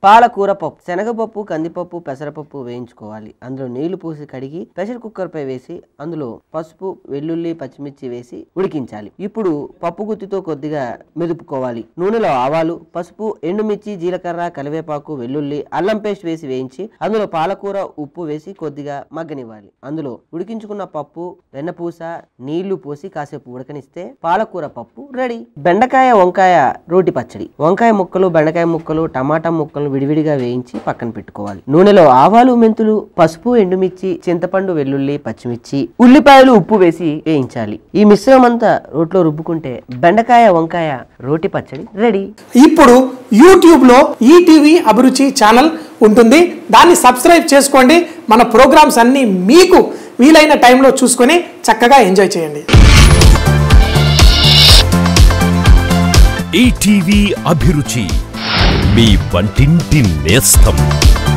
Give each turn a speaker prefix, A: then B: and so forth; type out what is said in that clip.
A: పాలకూర పప్పు శనగపప్పు కందిపప్పు పెసరపప్పు వేయించుకోవాలి అందులో నీళ్లు పోసి కడిగి ప్రెషర్ కుక్కర్ పై వేసి అందులో పసుపు వెల్లుల్లి పచ్చిమిర్చి వేసి ఉడికించాలి ఇప్పుడు పప్పు గుత్తితో కొద్దిగా మెదుపుకోవాలి నూనెలో ఆవాలు పసుపు ఎండుమిర్చి జీలకర్ర కరివేపాకు వెల్లుల్లి అల్లం పేస్ట్ వేసి వేయించి అందులో పాలకూర ఉప్పు వేసి కొద్దిగా మగ్గనివ్వాలి అందులో ఉడికించుకున్న పప్పు వెన్నపూస నీళ్లు పోసి కాసేపు ఉడకనిస్తే పాలకూర పప్పు రెడీ బెండకాయ వంకాయ రోటి పచ్చడి వంకాయ ముక్కలు బెండకాయ ముక్కలు టమాటా ముక్కలు విడివిడిగా వేయించి పక్కన పెట్టుకోవాలి నూనెలో ఆవాలు మెంతులు పసుపు ఎండుమిర్చి చింతపండు వెల్లుల్లి పచ్చిమిర్చి ఉల్లిపాయలు ఉప్పు వేసి వేయించాలి ఈ మిశ్రమం అంతా రోట్లో రుబ్బుకుంటే బెండకాయ వంకాయ రోటి పచ్చడి రెడీ
B: ఇప్పుడు యూట్యూబ్లో ఈటీవీ అభిరుచి ఛానల్ ఉంటుంది దాన్ని సబ్స్క్రైబ్ చేసుకోండి మన ప్రోగ్రామ్స్ అన్నీ మీకు వీలైన టైంలో చూసుకొని చక్కగా ఎంజాయ్ చేయండి
C: ఈటీవీ అభిరుచి మీ వంటింటి నేస్తం